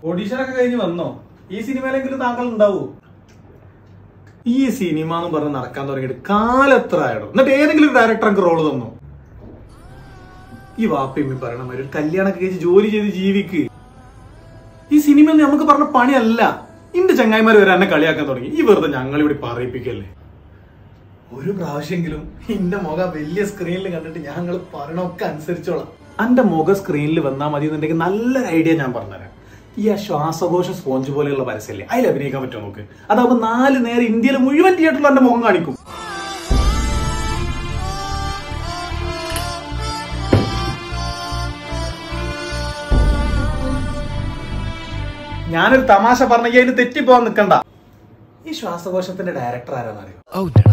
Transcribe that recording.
ഓഡീഷനൊക്കെ കഴിഞ്ഞ് വന്നോ ഈ സിനിമയിലെങ്കിലും താങ്കൾ ഉണ്ടാവൂ ഈ സിനിമ എന്ന് പറഞ്ഞ് നടക്കാൻ തുടങ്ങിയിട്ട് കാലത്ര ആയിടും എന്നിട്ട് ഏതെങ്കിലും ഒരു ഡയറക്ടർക്ക് റോള് തന്നോ ഈ വാപ്പിമ്മി പറയണ മാതിരി ഒരു കല്യാണമൊക്കെ കഴിച്ച് ജോലി ചെയ്ത് ജീവിക്ക് ഈ സിനിമ ഒന്നും നമുക്ക് പറഞ്ഞ പണിയല്ല ഇന്റെ ചങ്ങായിമാർ വരെ എന്നെ കളിയാക്കാൻ തുടങ്ങി ഈ വെറുതെ ഞങ്ങൾ ഇവിടെ പറയിപ്പിക്കല്ലേ ഒരു പ്രാവശ്യമെങ്കിലും ഇന്റെ മുഖം വലിയ സ്ക്രീനിൽ കണ്ടിട്ട് ഞങ്ങൾ പറയണൊക്കെ അനുസരിച്ചോളാം എന്റെ മുഖം സ്ക്രീനിൽ വന്നാൽ മതി എന്നുണ്ടെങ്കിൽ നല്ലൊരു ഐഡിയ ഞാൻ പറഞ്ഞുതരാം ഈ ആ ശ്വാസകോശ സ്പോഞ്ച് പോലെയുള്ള പരസ്യല്ലേ അതിൽ അഭിനയിക്കാൻ പറ്റുമോ നോക്ക് അതാവുമ്പോ നാല് നേരം ഇന്ത്യയിലെ മുഴുവൻ തിയേറ്ററിൽ എന്റെ മുഖം കാണിക്കും ഞാനൊരു തമാശ പറഞ്ഞെങ്കിൽ അതിന് തെറ്റിപ്പോവാൻ നിൽക്കണ്ട ഈ ശ്വാസകോശത്തിന്റെ ഡയറക്ടർ ആരാന്നറിയോ ഔട്ടടാ